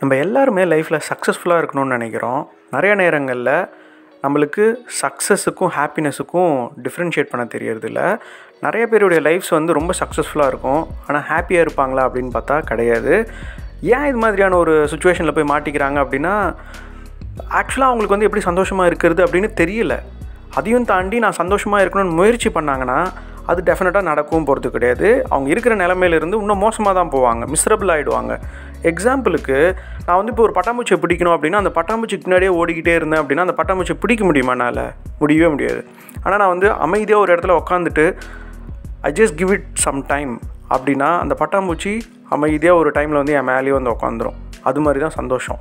நம்ம எல்லாருமே லைஃப்பில் சக்ஸஸ்ஃபுல்லாக இருக்கணும்னு நினைக்கிறோம் நிறைய நேரங்களில் நம்மளுக்கு சக்ஸஸுக்கும் ஹாப்பினஸுக்கும் டிஃப்ரென்ஷியேட் பண்ண தெரியறதில்ல நிறைய பேருடைய லைஃப்ஸ் வந்து ரொம்ப சக்ஸஸ்ஃபுல்லாக இருக்கும் ஆனால் ஹாப்பியாக இருப்பாங்களா அப்படின்னு பார்த்தா கிடையாது ஏன் இது மாதிரியான ஒரு சுச்சுவேஷனில் போய் மாட்டிக்கிறாங்க அப்படின்னா ஆக்சுவலாக அவங்களுக்கு வந்து எப்படி சந்தோஷமாக இருக்கிறது அப்படின்னு தெரியல அதையும் தாண்டி நான் சந்தோஷமாக இருக்கணும்னு முயற்சி பண்ணாங்கன்னா அது டெஃபினட்டாக நடக்கவும் போகிறது கிடையாது அவங்க இருக்கிற நிலமையிலேருந்து இன்னும் மோசமாக தான் போவாங்க மிஸ்ரபிள் ஆகிடுவாங்க எக்ஸாம்பிளுக்கு நான் வந்து இப்போ ஒரு பட்டாம்பூச்சியை பிடிக்கணும் அப்படின்னா அந்த பட்டாம்பூச்சிக்கு பின்னாடியே ஓடிக்கிட்டே இருந்தேன் அப்படின்னா அந்த பட்டாம்பூச்சியை பிடிக்க முடியுமா என்னால் முடியவே முடியாது ஆனால் நான் வந்து அமைதியாக ஒரு இடத்துல உட்காந்துட்டு I just give it some time அப்படின்னா அந்த பட்டாம்பூச்சி அமைதியாக ஒரு டைமில் வந்து என் மேலேயே வந்து உட்காந்துரும் அது மாதிரி தான் சந்தோஷம்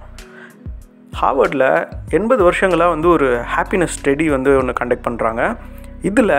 ஹார்வர்டில் எண்பது வருஷங்களாக வந்து ஒரு ஹாப்பினஸ் ஸ்டடி வந்து ஒன்று கண்டக்ட் பண்ணுறாங்க இதில்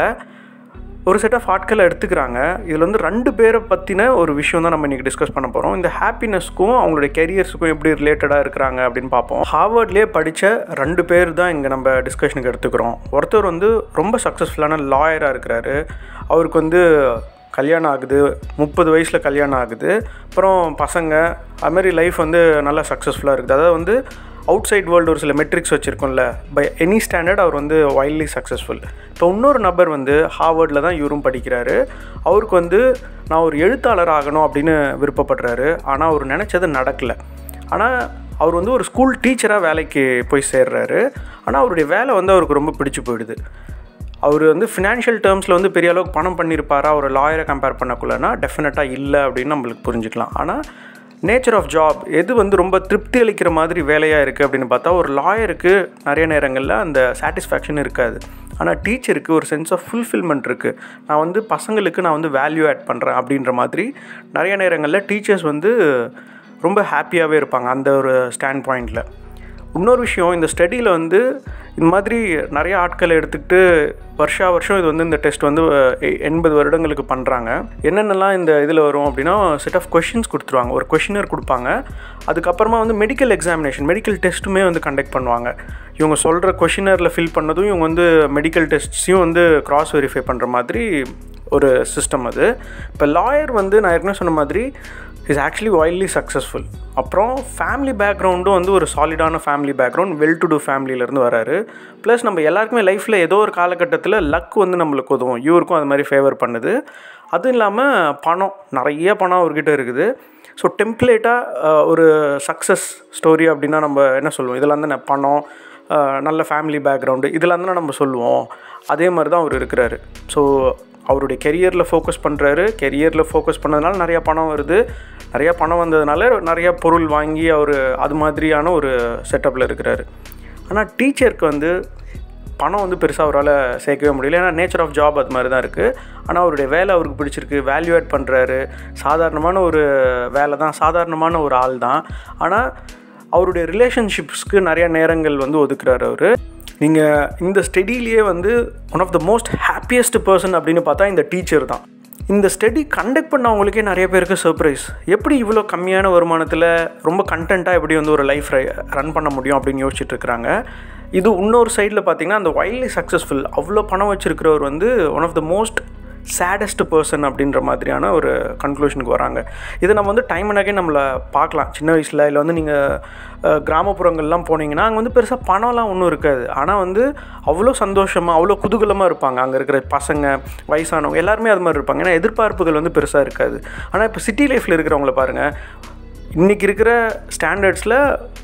ஒரு செட் ஆஃப் ஆட்களை எடுத்துக்கிறாங்க இதில் வந்து ரெண்டு பேரை பற்றின ஒரு விஷயம் தான் நம்ம இன்றைக்கி டிஸ்கஸ் பண்ண போகிறோம் இந்த ஹாப்பினஸ்க்கும் அவங்களுடைய கெரியர்ஸுக்கும் எப்படி ரிலேட்டடாக இருக்கிறாங்க அப்படின்னு பார்ப்போம் ஹார்வர்ட்லேயே படித்த ரெண்டு பேர் தான் இங்கே நம்ம டிஸ்கஷனுக்கு எடுத்துக்கிறோம் ஒருத்தர் வந்து ரொம்ப சக்ஸஸ்ஃபுல்லான லாயராக இருக்கிறாரு அவருக்கு வந்து கல்யாணம் ஆகுது முப்பது வயசில் கல்யாணம் ஆகுது அப்புறம் பசங்க அதுமாரி லைஃப் வந்து நல்லா சக்ஸஸ்ஃபுல்லாக இருக்குது அதாவது வந்து அவுட் சைட் வேர்ல்டு ஒரு சில மெட்ரிக்ஸ் வச்சுருக்கோம்ல பை எனி ஸ்டாண்டர்ட் அவர் வந்து வைல்ட்லி சக்ஸஸ்ஃபுல் இப்போ இன்னொரு நபர் வந்து ஹார்வர்டில் தான் இவரும் படிக்கிறாரு அவருக்கு வந்து நான் ஒரு எழுத்தாளர் ஆகணும் அப்படின்னு விருப்பப்படுறாரு ஆனால் அவர் நினச்சது நடக்கலை ஆனால் அவர் வந்து ஒரு ஸ்கூல் டீச்சராக வேலைக்கு போய் சேர்றாரு ஆனால் அவருடைய வேலை வந்து அவருக்கு ரொம்ப பிடிச்சி போயிடுது அவர் வந்து ஃபினான்ஷியல் டேர்ம்ஸில் வந்து பெரிய அளவுக்கு பணம் பண்ணியிருப்பாரா ஒரு லாயரை கம்பேர் பண்ணக்குள்ளனா டெஃபினட்டாக இல்லை அப்படின்னு நம்மளுக்கு புரிஞ்சுக்கலாம் ஆனால் நேச்சர் ஆஃப் ஜாப் எது வந்து ரொம்ப திருப்தி அளிக்கிற மாதிரி வேலையாக இருக்குது அப்படின்னு பார்த்தா ஒரு லாயருக்கு நிறைய நேரங்களில் அந்த சாட்டிஸ்ஃபேக்ஷன் இருக்காது ஆனால் டீச்சருக்கு ஒரு சென்ஸ் ஆஃப் ஃபுல்ஃபில்மெண்ட் இருக்குது நான் வந்து பசங்களுக்கு நான் வந்து வேல்யூ ஆட் பண்ணுறேன் அப்படின்ற மாதிரி நிறைய நேரங்களில் டீச்சர்ஸ் வந்து ரொம்ப ஹாப்பியாகவே இருப்பாங்க அந்த ஒரு ஸ்டாண்ட் பாயிண்டில் இன்னொரு விஷயம் இந்த ஸ்டடியில் வந்து இந்த மாதிரி நிறைய ஆட்களை எடுத்துக்கிட்டு வருஷா வருஷம் இது வந்து இந்த டெஸ்ட் வந்து எண்பது வருடங்களுக்கு பண்ணுறாங்க என்னென்னலாம் இந்த இதில் வரும் அப்படின்னா செட் ஆஃப் கொஷின்ஸ் கொடுத்துருவாங்க ஒரு கொஷினர் கொடுப்பாங்க அதுக்கப்புறமா வந்து மெடிக்கல் எக்ஸாமினேஷன் மெடிக்கல் டெஸ்ட்டுமே வந்து கண்டக்ட் பண்ணுவாங்க இவங்க சொல்கிற கொஷினரில் ஃபில் பண்ணதும் இவங்க வந்து மெடிக்கல் டெஸ்ட்ஸையும் வந்து க்ராஸ் வெரிஃபை பண்ணுற மாதிரி ஒரு சிஸ்டம் அது இப்போ லாயர் வந்து நான் ஏற்கனவே சொன்ன மாதிரி இஸ் ஆக்சுவலி வைல்ட்லி சக்ஸஸ்ஃபுல் அப்புறம் ஃபேமிலி பேக்ரவுண்டும் வந்து ஒரு சாலிடான family background well to do ஃபேமிலியிலேருந்து வராரு ப்ளஸ் நம்ம எல்லாருக்குமே லைஃப்பில் ஏதோ ஒரு காலகட்டத்தில் லக் வந்து நம்மளுக்கு உதவும் இவருக்கும் அது மாதிரி ஃபேவர் பண்ணுது அதுவும் இல்லாமல் பணம் நிறைய பணம் அவர்கிட்ட இருக்குது ஸோ டெம்ப்ளேட்டாக ஒரு சக்ஸஸ் ஸ்டோரி அப்படின்னா நம்ம என்ன சொல்லுவோம் இதெல்லாம் தானே பணம் நல்ல ஃபேமிலி பேக்ரவுண்டு இதெல்லாம் தானே நம்ம சொல்லுவோம் அதே மாதிரி தான் அவர் இருக்கிறாரு ஸோ அவருடைய கெரியரில் ஃபோக்கஸ் பண்ணுறாரு கெரியரில் ஃபோக்கஸ் பண்ணதுனால நிறையா பணம் வருது நிறையா பணம் வந்ததுனால நிறையா பொருள் வாங்கி அவர் அது மாதிரியான ஒரு செட்டப்பில் இருக்கிறாரு ஆனால் டீச்சருக்கு வந்து பணம் வந்து பெருசாக அவரால் சேர்க்கவே முடியல ஏன்னா நேச்சர் ஆஃப் ஜாப் அது மாதிரி தான் இருக்குது ஆனால் அவருடைய வேலை அவருக்கு பிடிச்சிருக்கு வேல்யூ ஆட் பண்ணுறாரு சாதாரணமான ஒரு வேலை தான் சாதாரணமான ஒரு ஆள் தான் ஆனால் அவருடைய ரிலேஷன்ஷிப்ஸ்க்கு நிறைய நேரங்கள் வந்து ஒதுக்குறாரு அவர் நீங்கள் இந்த ஸ்டடியிலேயே வந்து one of the most happiest person அப்படின்னு பார்த்தா இந்த டீச்சர் தான் இந்த ஸ்டடி கண்டக்ட் பண்ணவங்களுக்கே நிறைய பேருக்கு சர்ப்ரைஸ் எப்படி இவ்வளோ கம்மியான வருமானத்தில் ரொம்ப கண்டென்ட்டாக எப்படி வந்து ஒரு லைஃப் ரன் பண்ண முடியும் அப்படின்னு யோசிச்சுட்டு இருக்கிறாங்க இது இன்னொரு சைடில் பார்த்தீங்கன்னா அந்த வைல்ட்லி சக்ஸஸ்ஃபுல் அவ்வளோ பணம் வச்சுருக்கிறவர் வந்து one of the most saddest person அப்படின்ற மாதிரியான ஒரு கன்க்ளூஷனுக்கு வராங்க இதை நம்ம வந்து டைம் அண்ட் அகைன் நம்மளை பார்க்கலாம் சின்ன வயசில் இல்லை வந்து நீங்கள் கிராமப்புறங்கள்லாம் போனீங்கன்னா அங்கே வந்து பெருசாக பணம்லாம் ஒன்றும் இருக்காது ஆனால் வந்து அவ்வளோ சந்தோஷமாக அவ்வளோ குதூகலமாக இருப்பாங்க அங்கே இருக்கிற பசங்க வயசானவங்க எல்லாருமே அது மாதிரி இருப்பாங்க ஏன்னா எதிர்பார்ப்புகள் வந்து பெருசாக இருக்காது ஆனால் இப்போ சிட்டி லைஃப்பில் இருக்கிறவங்கள பாருங்கள் இன்றைக்கி இருக்கிற ஸ்டாண்டர்ட்ஸில்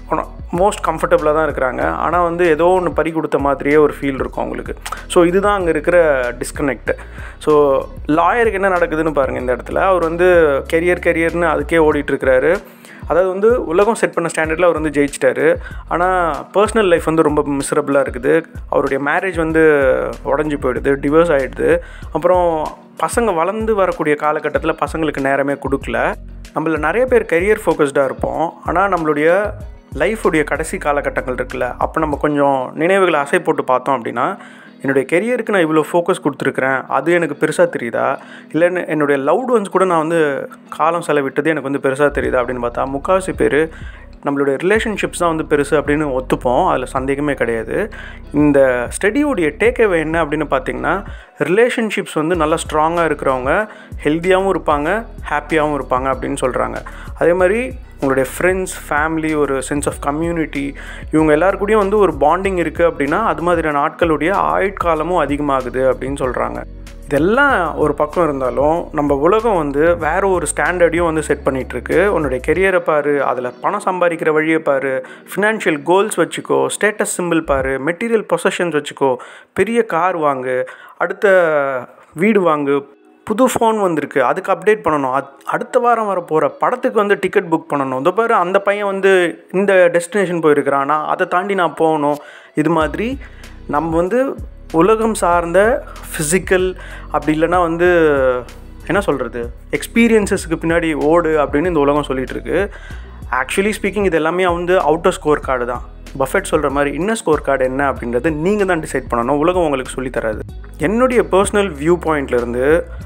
மோஸ்ட் கம்ஃபர்டபுளாக தான் இருக்கிறாங்க ஆனால் வந்து ஏதோ ஒன்று பறி கொடுத்த மாதிரியே ஒரு ஃபீல் இருக்கும் அவங்களுக்கு ஸோ இதுதான் அங்கே இருக்கிற டிஸ்கனெக்ட் ஸோ லாயருக்கு என்ன நடக்குதுன்னு பாருங்கள் இந்த இடத்துல அவர் வந்து கெரியர் கெரியர்னு அதுக்கே ஓடிட்டுருக்கிறாரு அதாவது வந்து உலகம் செட் பண்ண ஸ்டாண்டர்டில் அவர் வந்து ஜெயிச்சிட்டாரு ஆனால் பர்சனல் லைஃப் வந்து ரொம்ப மிசரபுளாக இருக்குது அவருடைய மேரேஜ் வந்து உடஞ்சி போயிடுது டிவோர்ஸ் ஆகிடுது அப்புறம் பசங்க வளர்ந்து வரக்கூடிய காலகட்டத்தில் பசங்களுக்கு நேரமே கொடுக்கல நம்மள நிறைய பேர் கெரியர் ஃபோக்கஸ்டாக இருப்போம் ஆனால் நம்மளுடைய லைஃபுடைய கடைசி காலகட்டங்கள் இருக்குல்ல அப்போ நம்ம கொஞ்சம் நினைவுகளை அசை போட்டு பார்த்தோம் அப்படின்னா என்னுடைய கெரியருக்கு நான் இவ்வளோ ஃபோக்கஸ் கொடுத்துருக்குறேன் அது எனக்கு பெருசாக தெரியுதா இல்லைன்னு என்னுடைய லவ்ட் ஒன்ஸ் கூட நான் வந்து காலம் செலவிட்டது எனக்கு வந்து பெருசாக தெரியுதா அப்படின்னு பார்த்தா முக்கால்வாசி பேர் நம்மளுடைய ரிலேஷன்ஷிப்ஸ் தான் வந்து பெருசு அப்படின்னு ஒத்துப்போம் அதில் சந்தேகமே கிடையாது இந்த ஸ்டடியோடைய டேக்அவே என்ன அப்படின்னு பார்த்தீங்கன்னா ரிலேஷன்ஷிப்ஸ் வந்து நல்லா ஸ்ட்ராங்காக இருக்கிறவங்க ஹெல்த்தியாகவும் இருப்பாங்க ஹாப்பியாகவும் இருப்பாங்க அப்படின்னு சொல்கிறாங்க அதே மாதிரி உங்களுடைய ஃப்ரெண்ட்ஸ் ஃபேமிலி ஒரு சென்ஸ் ஆஃப் கம்யூனிட்டி இவங்க எல்லாருக்கூடயும் வந்து ஒரு பாண்டிங் இருக்குது அப்படின்னா அது மாதிரியான ஆட்களுடைய ஆயுட்காலமும் அதிகமாகுது அப்படின்னு சொல்கிறாங்க இதெல்லாம் ஒரு பக்கம் இருந்தாலும் நம்ம உலகம் வந்து வேற ஒரு ஸ்டாண்டர்டையும் வந்து செட் பண்ணிகிட்ருக்கு உன்னுடைய கெரியரை பாரு அதில் பணம் சம்பாதிக்கிற வழியை பாரு ஃபினான்ஷியல் கோல்ஸ் வச்சுக்கோ ஸ்டேட்டஸ் சிம்பிள் பாரு மெட்டீரியல் பொசஷன்ஸ் வச்சுக்கோ பெரிய கார் வாங்கு அடுத்த வீடு வாங்கு புது ஃபோன் வந்திருக்கு அதுக்கு அப்டேட் பண்ணணும் அது அடுத்த வாரம் வர போகிற படத்துக்கு வந்து டிக்கெட் புக் பண்ணணும் இந்த பாரு அந்த பையன் வந்து இந்த டெஸ்டினேஷன் போயிருக்கிறான் நான் அதை தாண்டி நான் போகணும் இது மாதிரி நம்ம வந்து உலகம் சார்ந்த ஃபிசிக்கல் அப்படி இல்லைன்னா வந்து என்ன சொல்கிறது எக்ஸ்பீரியன்ஸஸ்க்கு பின்னாடி ஓடு அப்படின்னு இந்த உலகம் சொல்லிகிட்டு இருக்கு ஆக்சுவலி ஸ்பீக்கிங் இது எல்லாமே வந்து அவுட்டர் ஸ்கோர் கார்டு தான் பஃபெட் சொல்கிற மாதிரி இன்னர் ஸ்கோர் கார்டு என்ன அப்படின்றது நீங்கள் தான் டிசைட் பண்ணணும் உலகம் உங்களுக்கு சொல்லித் தராது என்னுடைய பர்சனல் வியூ பாயிண்ட்லேருந்து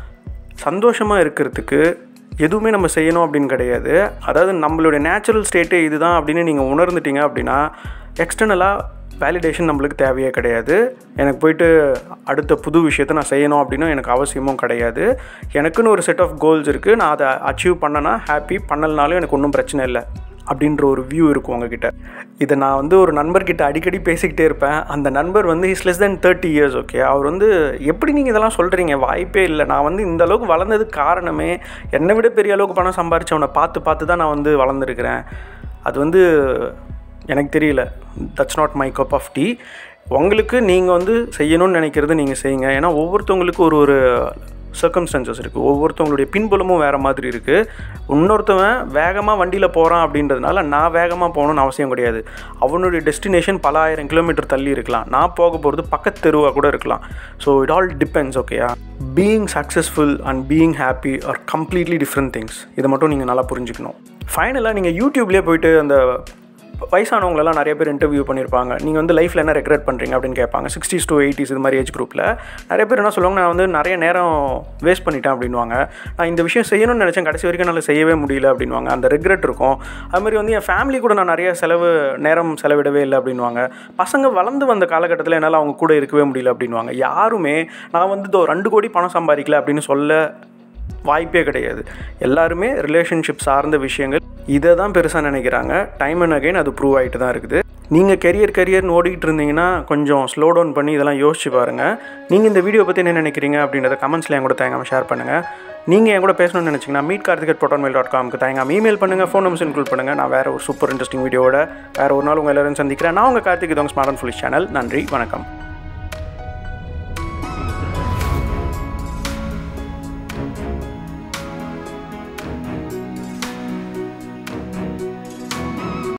சந்தோஷமாக இருக்கிறதுக்கு எதுவுமே நம்ம செய்யணும் அப்படின்னு கிடையாது அதாவது நம்மளுடைய நேச்சுரல் ஸ்டேட்டே இதுதான் அப்படின்னு நீங்கள் உணர்ந்துட்டீங்க அப்படின்னா எக்ஸ்டர்னலாக வேலிடேஷன் நம்மளுக்கு தேவையே கிடையாது எனக்கு போயிட்டு அடுத்த புது விஷயத்த நான் செய்யணும் அப்படின்னு எனக்கு அவசியமும் கிடையாது எனக்குன்னு ஒரு செட் ஆஃப் கோல்ஸ் இருக்குது நான் அதை அச்சீவ் பண்ணனா ஹாப்பி பண்ணலனாலும் எனக்கு ஒன்றும் பிரச்சனை இல்லை அப்படின்ற ஒரு வியூ இருக்கும் உங்ககிட்ட இதை நான் வந்து ஒரு நண்பர்கிட்ட அடிக்கடி பேசிக்கிட்டே இருப்பேன் அந்த நண்பர் வந்து is less than thirty years okay அவர் வந்து எப்படி நீங்கள் இதெல்லாம் சொல்கிறீங்க வாய்ப்பே இல்லை நான் வந்து இந்த அளவுக்கு வளர்ந்ததுக்கு காரணமே என்னை விட பெரிய அளவுக்கு பணம் சம்பாரிச்சவனை பார்த்து பார்த்து தான் நான் வந்து வளர்ந்துருக்கிறேன் அது வந்து எனக்கு தெரியல that's not my cup of tea உங்களுக்கு நீங்கள் வந்து செய்யணும்னு நினைக்கிறது நீங்கள் செய்யுங்க ஏன்னா ஒவ்வொருத்தவங்களுக்கு ஒரு ஒரு சர்க்கம்ஸ்டன்சஸ் இருக்குது ஒவ்வொருத்தவங்களுடைய பின்புலமும் வேறு மாதிரி இருக்குது இன்னொருத்தவன் வேகமாக வண்டியில் போகிறான் அப்படின்றதுனால நான் வேகமாக போகணும்னு அவசியம் கிடையாது அவனுடைய டெஸ்டினேஷன் பல ஆயிரம் கிலோமீட்டர் தள்ளி இருக்கலாம் நான் போக போகிறது பக்கத்து தெருவாக கூட இருக்கலாம் ஸோ இட் ஆல் டிபெண்ட்ஸ் ஓகேயா being successful and being happy are completely different things இதை மட்டும் நீங்கள் நல்லா புரிஞ்சுக்கணும் ஃபைனலாக நீங்கள் யூடியூப்லேயே போயிட்டு அந்த வயசானவங்களெல்லாம் நிறைய பேர் இன்டர்வியூ பண்ணியிருப்பாங்க நீங்கள் வந்து லைஃப்பில் என்ன ரெக்ரெட் பண்ணுறீங்க அப்படின்னு கேட்பாங்க சிக்ஸ்டிஸ் டு எயிட்டிஸ் இது மாதிரி ஏஜ் குரூப்பில் நிறைய பேர் என்ன சொல்லுவாங்க நான் வந்து நிறைய நேரம் வேஸ்ட் பண்ணிட்டேன் அப்படின்வாங்க நான் இந்த விஷயம் செய்யணும்னு நினச்சேன் கடைசி வரைக்கும் என்னால் செய்யவே முடியல அப்படின்வாங்க அந்த ரெக்ரெட் இருக்கும் அது மாதிரி வந்து என் ஃபேமிலி கூட நான் நிறைய செலவு நேரம் செலவிடவே இல்லை அப்படின்வாங்க பசங்க வளர்ந்து வந்த காலகட்டத்தில் என்னால் அவங்க கூட இருக்கவே முடியல அப்படின்வாங்க யாருமே நான் வந்து இதோ ரெண்டு கோடி பணம் சம்பாதிக்கல அப்படின்னு சொல்ல வாய்ப்பே கிடையாது எல்லாருமே ரிலேஷன்ஷிப் சார்ந்த விஷயங்கள் இதை தான் பெருசாக நினைக்கிறாங்க டைம் அண்ட் அகைன் அது ப்ரூவ் ஆகிட்டு தான் இருக்குது நீங்கள் கெரியர் கெரியர்னு ஓடிக்கிட்டு இருந்தீங்கன்னா கொஞ்சம் ஸ்லோ டவுன் பண்ணி இதெல்லாம் யோசிச்சு பாருங்கள் நீங்கள் இந்த வீடியோ பற்றி என்ன நினைக்கிறீங்க அப்படின்றத கமெண்ட்ஸில் என் கூட தயங்காமல் ஷேர் பண்ணுங்கள் நீங்கள் என் கூட பேசணும்னு நினச்சிங்கன்னா மீட் கார்த்திகட் ப்ரோட்டான்மெயில் டாட் காம்க்கு தயங்காம இமெயில் பண்ணுங்கள் ஃபோன் நம்பர்ஸ் இன்க்ளூட் பண்ணுங்கள் நான் வேறு ஒரு சூப்பர் இன்ட்ரெஸ்டிங் வீடியோட வேறு ஒரு நாள் உங்கள் எல்லாரும் சந்திக்கிறேன் நான் உங்கள் கார்த்திக் இது உங்கள் ஸ்மார்ட் அண்ட் ஃபுலிஷ் சேனல் நன்றி வணக்கம்